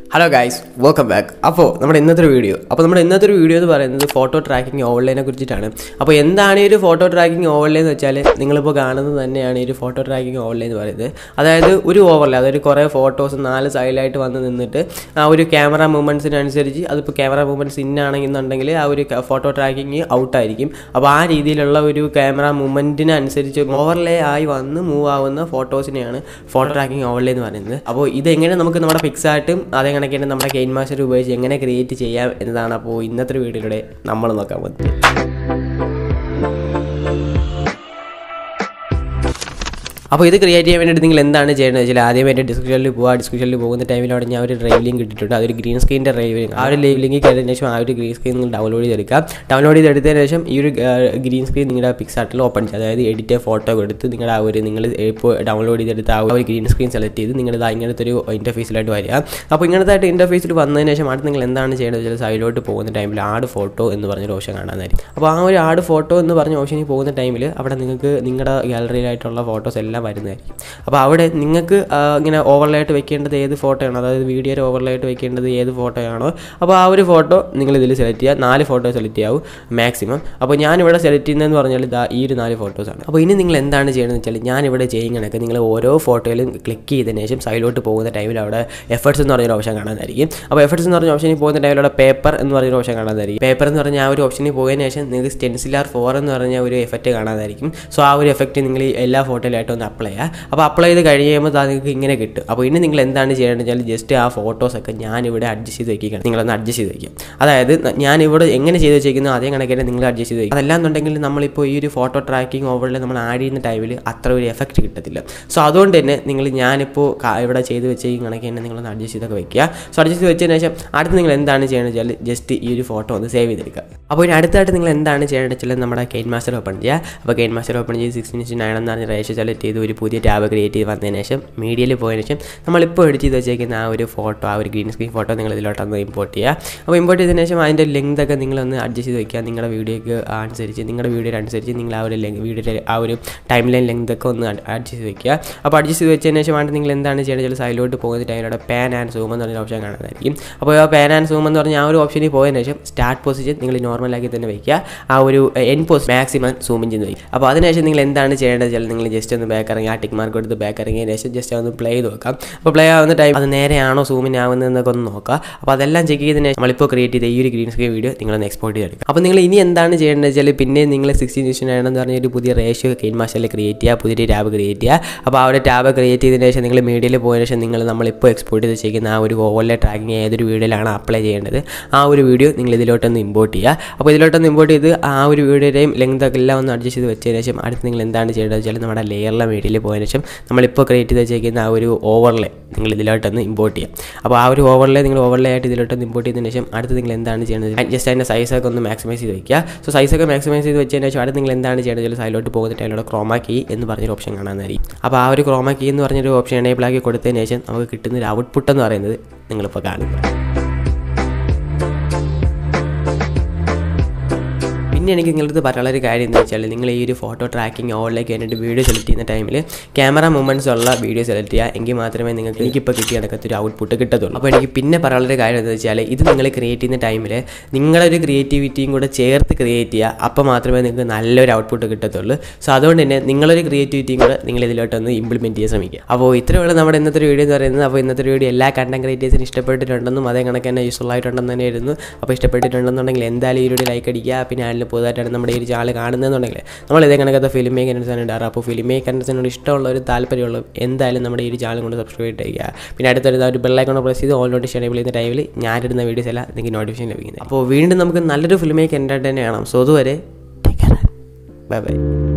hello guys welcome back അപ്പോൾ നമ്മുടെ ഇന്നത്തെ ഒരു വീഡിയോ അപ്പോൾ നമ്മുടെ ഇന്നത്തെ ഒരു വീഡിയോ എന്ന് പറയുന്നത് ഫോട്ടോ ട്രാക്കിംഗ് ഓൺലൈനെ കുറിച്ചിട്ടാണ് അപ്പോൾ എന്താണ് ഈ ഒരു ഫോട്ടോ ട്രാക്കിംഗ് ഓൺലൈൻ എന്ന് വെച്ചാൽ നിങ്ങളിപ്പോൾ കാണുന്നത് തന്നെയാണ് ഈ ഒരു ഫോട്ടോ ട്രാക്കിംഗ് ഓൺലൈൻ എന്ന് പറയുന്നത് അതായത് ഒരു ഓവർലേ അതായത് കുറേ ഫോട്ടോസ് നാല് സൈഡിലായിട്ട് വന്ന് നിന്നിട്ട് ആ ഒരു ക്യാമറ മൂവ്മെൻറ്റ്സിനനുസരിച്ച് അതിപ്പോൾ ക്യാമറ മൂവ്മെൻറ്റ്സ് ഇന്നാണെന്നുണ്ടെങ്കിൽ ആ ഒരു ഫോട്ടോ ട്രാക്കിംഗ് ഔട്ടായിരിക്കും അപ്പോൾ ആ രീതിയിലുള്ള ഒരു ക്യാമറ മൂവ്മെൻറ്റിനനുസരിച്ച് ഓവർലേ ആയി വന്ന് മൂവ് ആവുന്ന ഫോട്ടോസിനെയാണ് ഫോട്ടോ ട്രാക്കിംഗ് ഓൺലൈൻ എന്ന് പറയുന്നത് അപ്പോൾ ഇതെങ്ങനെ നമുക്ക് നമ്മുടെ ഫിക്സ് ആയിട്ടും അതേ കണക്കിന് നമ്മുടെ കെയിൻ മാസ്റ്റർ ഉപയോഗിച്ച് എങ്ങനെ ക്രിയേറ്റ് ചെയ്യാം എന്നതാണ് അപ്പോൾ ഇന്നത്തെ വീഡിയോയിലൂടെ നമ്മൾ നോക്കാൻ പോകുന്നത് അപ്പോൾ ഇത് ക്രിയേറ്റ് ചെയ്യാൻ വേണ്ടിയിട്ട് നിങ്ങൾ എന്താണ് ചെയ്യേണ്ടത് വെച്ചാൽ ആദ്യം എൻ്റെ ഡിസ്ക്രിപ്ഷനിൽ പോകുക ഡിസ്ക്രിപ്ഷനിൽ പോകുന്ന ടൈമിൽ അവിടെ ഞാൻ ഒരു ഡ്രൈവ് ലിങ്ക് ഇട്ടിട്ടുണ്ട് അതൊരു ഗ്രീൻ സ്ക്രീനിൻ്റെ ഡ്രൈവ് ലിങ്ക് ആ ഒരു ലൈവ് ലിങ്ക് കയറിയതിന് ശേഷം ആ ഒരു ഗ്രീൻ സ്ക്രീൻ നിങ്ങൾ ഡൗൺലോഡ് ചെയ്തെടുക്കാം ഡൗൺലോഡ് ചെയ്തെടുത്തതിന് ശേഷം ഈ ഒരു ഗ്രീൻ സ്ക്രീൻ നിങ്ങളുടെ പിക്സാർട്ടിൽ ഓപ്പൺ ചെയ്യുക അതായത് എഡിറ്റ് ഫോട്ടോ എടുത്ത് നിങ്ങളുടെ ആ ഒരു നിങ്ങൾ ഇപ്പോൾ ഡൗൺലോഡ് ചെയ്തെടുത്ത ആ ഒരു ഗ്രീൻ സ്ക്രീൻ സെലക്ട് ചെയ്ത് നിങ്ങളുടെ ആ ഇങ്ങനത്തെ ഒരു ഇൻ്റർഫേസിലായിട്ട് വരിക അപ്പോൾ ഇങ്ങനത്തെ ആയിട്ട് ഇൻ്റർഫേസിൽ വന്നതിന് ശേഷം അടുത്ത് നിങ്ങൾ എന്താണ് ചെയ്യേണ്ടത് വെച്ചാൽ സൈഡിലോട്ട് പോകുന്ന ടൈമിൽ ആഡ് ഫോട്ടോ എന്ന് പറഞ്ഞൊരു ഓപ്ഷൻ കാണാനായിരിക്കും അപ്പോൾ ആ ഒരു ആഡ് ഫോട്ടോ എന്ന് പറഞ്ഞ ഓപ്ഷനിൽ പോകുന്ന ടൈമിൽ അവിടെ നിങ്ങൾക്ക് നിങ്ങളുടെ ഗാലറിയിലായിട്ടുള്ള ഫോട്ടോസ് എല്ലാം വരുന്നതായിരിക്കും അപ്പോൾ അവിടെ നിങ്ങൾക്ക് ആ, ഇങ്ങനെ ഓവർലേ ആയിട്ട് വെക്കേണ്ടത് ഏത് ഫോട്ടോയാണോ അതായത് വീഡിയോയിൽ ഓവർലേ ആയിട്ട് വെക്കേണ്ടത് ഏത് ഫോട്ടോയാണോ അപ്പോൾ ആ ഒരു ഫോട്ടോ നിങ്ങൾ ഇതിൽ സെലക്ട് ചെയ്യുക നാല് ഫോട്ടോ സെലക്ട് ചെയ്യാവും മാക്സിമം അപ്പോൾ ഞാനിവിടെ സെലക്ട് ചെയ്യുന്നതെന്ന് പറഞ്ഞാൽ ഇതാ ഈ ഒരു നാല് ഫോട്ടോസാണ് അപ്പോൾ ഇനി നിങ്ങൾ എന്താണ് ചെയ്യണമെന്ന് വെച്ചാൽ ഞാനിവിടെ ചെയ്യും കണക്ക് നിങ്ങൾ ഓരോ ഫോട്ടോയിലും ക്ലിക്ക് ചെയ്തതിന് ശേഷം സൈഡിലോട്ട് പോകുന്ന ടൈമിൽ അവിടെ എഫേർട്സ് എന്ന് പറഞ്ഞൊരു ഓപ്ഷൻ കാണാനായിരിക്കും അപ്പോൾ എഫേർട്സ് എന്ന് പറഞ്ഞ ഓപ്ഷനിൽ പോകുന്ന ടൈമിൽ അവിടെ പേപ്പർ എന്ന് പറഞ്ഞൊരു ഓപ്ഷൻ കാണാനായിരിക്കും പേപ്പർ എന്ന് പറഞ്ഞ ആ ഒരു ഓപ്ഷനിൽ പോയതിന് ശേഷം നിങ്ങൾക്ക് സ്റ്റെൻസിലാർ ഫോർ എന്ന് പറഞ്ഞ ഒരു എഫക്റ്റ് കാണാനായിരിക്കും സോ ആ ഒരു എഫക്റ്റ് നിങ്ങൾ ഈ എല്ലാ ഫോട്ടോയിലായിട്ട് ഒന്ന് അപ്ലൈ ചെയ്യുക അപ്പോൾ അപ്ലൈ ചെയ്ത് കഴിയുമ്പോൾ അത് നിങ്ങൾക്ക് ഇങ്ങനെ കിട്ടും അപ്പോൾ ഇനി നിങ്ങൾ എന്താണ് ചെയ്യേണ്ടത് വെച്ചാൽ ജസ്റ്റ് ആ ഫോട്ടോസൊക്കെ ഞാനിവിടെ അഡ്ജസ്റ്റ് ചെയ്ത് വയ്ക്കുകയാണ് നിങ്ങളൊന്ന് അഡ്ജസ്റ്റ് ചെയ്ത് വയ്ക്കുക അതായത് ഞാനിവിടെ എങ്ങനെ ചെയ്ത് വെച്ചിരിക്കുന്നു അതേ കണക്കിന് നിങ്ങൾ അഡ്ജസ്റ്റ് ചെയ്ത് വയ്ക്കുക അതല്ലാന്നുണ്ടെങ്കിൽ നമ്മളിപ്പോൾ ഈ ഒരു ഫോട്ടോ ട്രാക്കിംഗ് ഓവറിൽ നമ്മൾ ആഡ് ചെയ്യുന്ന ടൈമിൽ അത്ര ഒരു എഫക്റ്റ് കിട്ടത്തില്ല സോ അതുകൊണ്ട് തന്നെ നിങ്ങൾ ഞാനിപ്പോൾ ക- ഇവിടെ ചെയ്ത് വെച്ച ഈ കണക്ക് തന്നെ നിങ്ങളൊന്ന് അഡ്ജസ്റ്റ് ചെയ്തൊക്കെ വെക്കുക സോ അഡ്ജസ്റ്റ് ചെയ്ത് വെച്ചതിന് ശേഷം അടുത്ത് നിങ്ങൾ എന്താണ് ചെയ്യേണ്ടത് വെച്ചാൽ ജസ്റ്റ് ഈ ഒരു ഫോട്ടോ ഒന്ന് സേവ് ചെയ്തെടുക്കുക അപ്പോൾ ഇനി അടുത്തായിട്ട് നിങ്ങൾ എന്താണ് ചെയ്യേണ്ടത് വെച്ചാൽ നമ്മുടെ കെയിൻ മാസ്റ്റർ ഓപ്പൺ ചെയ്യുക അപ്പോൾ കെയിൻ മാസ്റ്റർ ഓപ്പൺ ചെയ്ത് സിക്സ്റ്റീൻ ഇൻച്ച് നയൻ എന്ന് പറഞ്ഞ റേഷ്യോ സെലക്ട് ചെയ്ത് ഒരു പുതിയ ടാബ് ക്രിയേറ്റ് ചെയ്ത് വന്നതിന് ശേഷം മീഡിയയിൽ പോയതിന് ശേഷം നമ്മളിപ്പോൾ എഡിറ്റ് ചെയ്ത് വെച്ചേക്കുന്ന ആ ഒരു ഫോട്ടോ ആ ഒരു ഗ്രീൻ സ്ക്രീൻ ഫോട്ടോ നിങ്ങൾ ഇതിലോട്ടൊന്ന് ഇമ്പോർട്ട് ചെയ്യുക അപ്പോൾ ഇമ്പോർട്ട് ചെയ്തതിന് ശേഷം അതിൻ്റെ ലെങ്ത് ഒക്കെ നിങ്ങളൊന്ന് അഡ്ജസ്റ്റ് ചെയ്ത് വെക്കുക നിങ്ങളുടെ വീഡിയോക്ക് അനുസരിച്ച് നിങ്ങളുടെ വീഡിയോ അനുസരിച്ച് നിങ്ങൾ ആ ഒരു ലെങ് വീഡിയോയുടെ ആ ഒരു ടൈം ലൈൻ ലെങ്ത് ഒക്കെ ഒന്ന് അഡ്ജസ്റ്റ് ചെയ്ത് വെക്കുക അപ്പോൾ അഡ്ജസ്റ്റ് ചെയ്ത് വെച്ചതിന് ശേഷമാണ് നിങ്ങൾ എന്താണ് ചെയ്യേണ്ടത് വെച്ചാൽ സൈഡിലോട്ട് പോകുന്ന ടൈമിലൂടെ പാൻ ആൻഡ് സൂം എന്ന് പറഞ്ഞ ഓപ്ഷൻ കാണാനായിരിക്കും അപ്പോൾ ആ പാൻ ആൻഡ് സൂം എന്ന് പറഞ്ഞ ആ ഒരു ഓപ്ഷനിൽ പോയതിന് ശേഷം സ്റ്റാർട്ട് പൊസിഷൻ നിങ്ങൾ നോർമലാക്കി തന്നെ വയ്ക്കുക ആ ഒരു എൻ പോസ്റ്റ് മാക്സിമം സൂമിൻ ചെയ്ത് വയ്ക്കുക അപ്പോൾ അതിനുശേഷം നിങ്ങൾ എന്താണ് ചെയ്യേണ്ടത് വെച്ചാൽ നിങ്ങൾ ജസ്റ്റ് ഒന്ന് ബാക്ക് ഇറങ്ങി ആ ടിക്ക് മാർക്ക് എടുത്ത് ബാക്ക് ഇറങ്ങിയതിന് ശേഷം ജസ്റ്റ് ഒന്ന് പ്ലേ ചെയ്ത് നോക്കാം അപ്പോൾ പ്ലേ ആവുന്ന ടൈം അത് നേരെയാണോ സൂമിൻ ആവുന്നതെന്നൊക്കെ ഒന്ന് നോക്കുക അപ്പോൾ അതെല്ലാം ചെക്ക് ചെയ്തതിന് ശേഷം നമ്മളിപ്പോൾ ക്രിയേറ്റ് ചെയ്ത ഈ ഒരു ഗ്രീൻ സ്ക്രീൻ വീഡിയോ നിങ്ങളൊന്ന് എക്സ്പോർട്ട് ചെയ്തെടുക്കുക അപ്പോൾ നിങ്ങൾ ഇനി എന്താണ് ചെയ്യേണ്ടത് വെച്ചാൽ പിന്നെ നിങ്ങൾ സിക്സ്റ്റീൻ ഇഷ്യൻ ആണെന്ന് പറഞ്ഞ ഒരു പുതിയ റേഷ്യോ കെയിൻ മാസ്റ്ററിൽ ക്രിയേറ്റ് ചെയ്യുക പുതിയൊരു ടാബ് ക്രിയേറ്റ് ചെയ്യുക അപ്പോൾ ആ ഒരു ടാബ് ക്രിയേറ്റ് ചെയ്തതിന് ശേഷം നിങ്ങൾ മീഡിയയിൽ പോയതിന് ശേഷം നിങ്ങൾ നമ്മളിപ്പോൾ എക്സ്പോർട്ട് ചെയ്ത് ചെയ്യുന്ന ആ ഒരു ഓവർലേ ട്രാക്കിംഗ് ഏതൊരു വീഡിയോയിലാണ് അപ്ലൈ ചെയ്യേണ്ടത് ആ ഒരു വീഡിയോ നിങ്ങൾ ഇതിലോട്ടൊന്ന് ഇമ്പോർട്ട് ചെയ്യുക അപ്പോൾ ഇതിലോട്ടൊന്ന് ഇമ്പോർട്ട് ചെയ്ത് ആ ഒരു വീഡിയോയുടെയും ലെങ്ത് ഒക്കെ എല്ലാം ഒന്ന് അഡ്ജസ്റ്റ് ചെയ്ത് വെച്ചതിന് ശേഷം അടുത്ത് നിങ്ങൾ എന്താണ് ചെയ്യേണ്ടത് വെച്ചാൽ നമ്മുടെ ലെയറിലെ മീഡിയയിൽ പോയതിന് ശേഷം നമ്മളിപ്പോൾ ക്രിയേറ്റ് ചെയ്ത് വെച്ചേക്കുന്ന ആ ഒരു ഓവർലേ നിങ്ങൾ ഇതിലോട്ടൊന്ന് ഇമ്പോർട്ട് ചെയ്യാം അപ്പോൾ ആ ഒരു ഓവർലേ നിങ്ങൾ ഓവർലേ ആയിട്ട് ഇതിലോട്ടൊന്ന് ഇമ്പോർട്ട് ചെയ്തതിന് ശേഷം അടുത്ത് നിങ്ങൾ എന്താണ് ചെയ്യുന്നത് ജസ്റ്റ് അതിൻ്റെ സൈസൊക്കെ ഒന്ന് മാക്സിമൈസ് ചെയ്ത് വയ്ക്കുക സോ സൈസൊക്കെ മാക്സിമൈസ് ചെയ്ത് വെച്ചതിന് ശേഷം അടുത്ത് നിങ്ങൾ എന്താണ് ചെയ്യേണ്ടത് വെച്ചാൽ സൈഡിലോട്ട് പോകുന്ന ടൈമിലൂടെ ക്രോമാ കീ എന്ന് പറഞ്ഞൊരു ഓപ്ഷൻ കാണാനായിരിക്കും അപ്പോൾ ആ ഒരു ക്രോമാ കീ എന്ന് പറഞ്ഞൊരു ഓപ്ഷൻ എനേബിൾ ആക്കി കൊടുത്തതിന് ശേഷം നമുക്ക് കിട്ടുന്ന ഒരു ഔട്ട്പുട്ട് എന്ന് പറയുന്നത് നിങ്ങളിപ്പോൾ കാണുന്നത് പിന്നെ എനിക്ക് നിങ്ങളടുത്ത് പറയാനുള്ള ഒരു കാര്യം എന്ന് വെച്ചാൽ നിങ്ങൾ ഈ ഒരു ഫോട്ടോ ട്രാക്കിംഗ് ഓളിലേക്ക് വേണ്ടിയിട്ട് വീഡിയോ സെലക്ട് ചെയ്യുന്ന ടൈമിൽ ക്യാമറ മൂവ്മെൻറ്റ്സ് ഉള്ള വീഡിയോ സെലക്ട് ചെയ്യുക എങ്കിൽ മാത്രമേ നിങ്ങൾക്ക് എനിക്കിപ്പോൾ കിട്ടിയ കണക്കത്തൊരു ഔട്ട്പുട്ട് കിട്ടത്തുള്ളൂ അപ്പോൾ എനിക്ക് പിന്നെ പറയാനുള്ള ഒരു കാര്യം എന്താ വെച്ചാൽ ഇത് നിങ്ങൾ ക്രിയേറ്റ് ചെയ്യുന്ന ടൈമിൽ നിങ്ങളൊരു ക്രിയേറ്റിവിറ്റിയും കൂടെ ചേർത്ത് ക്രിയേറ്റ് ചെയ്യുക അപ്പോൾ മാത്രമേ നിങ്ങൾക്ക് നല്ലൊരു ഔട്ട്പുട്ട് കിട്ടത്തുള്ളൂ സോ അതുകൊണ്ട് തന്നെ നിങ്ങളൊരു ക്രിയേറ്റിവിറ്റിയും കൂടെ നിങ്ങൾ ഇതിലോട്ടൊന്ന് ഇംപ്ലിമെൻറ്റ് ചെയ്യാൻ ശ്രമിക്കുക അപ്പോൾ ഇത്രയുള്ള നമ്മുടെ ഇന്നത്തെ ഒരു വീഡിയോ എന്ന് പറയുന്നത് അപ്പോൾ ഇന്നത്തെ ഒരു വീഡിയോ എല്ലാ കണ്ടന്റ് ക്രിയേറ്റേഴ്സിനും ഇഷ്ടപ്പെട്ടിട്ടുണ്ടെന്നും അതേ കണക്ക് തന്നെ യൂസ്ഫുൾ ആയിട്ടുണ്ടെന്ന് തന്നെയായിരുന്നു അപ്പോൾ ഇഷ്ടപ്പെട്ടിട്ടുണ്ടെന്നുണ്ടെങ്കിൽ എന്തായാലും ഈ വീഡിയോ ലൈക്ക് അടിക്കുക പിന്നെ അതിൽ പുതുതായിട്ടാണ് നമ്മുടെ ഈ ഒരു ചാനൽ കാണുന്നതെന്നുണ്ടെങ്കിൽ നമ്മൾ ഇതേ കണക്കത്തെ ഫിലിം മേക്കൻസാണ് ഇടാറ് അപ്പോൾ ഫിലിം മേക്കൻസിനോട് ഇഷ്ടമുള്ള ഒരു താല്പര്യമുള്ള എന്തായാലും നമ്മുടെ ഈ ഒരു ചാനൽ കൊണ്ട് സബ്സ്ക്രൈബ് ചെയ്യുക പിന്നെ അടുത്തൊരു ഒരു ബെല്ലൈക്കോൺ പ്രസ് ചെയ്ത് ഓൾ നോട്ടിഫിക്കേഷൻ എനേബിൾ ചെയ്യുന്ന ടൈമിൽ ഞാനിടുന്ന വീഡിയോസ് എല്ലാം നിങ്ങൾക്ക് നോട്ടിഫിക്കേഷൻ ലഭിക്കുന്നത് അപ്പോൾ വീണ്ടും നമുക്ക് നല്ലൊരു ഫിലിം മേക്ക് എൻ്റർടൈൻ ചെയ്യണം സോ അതുവരെ ബൈ ബൈ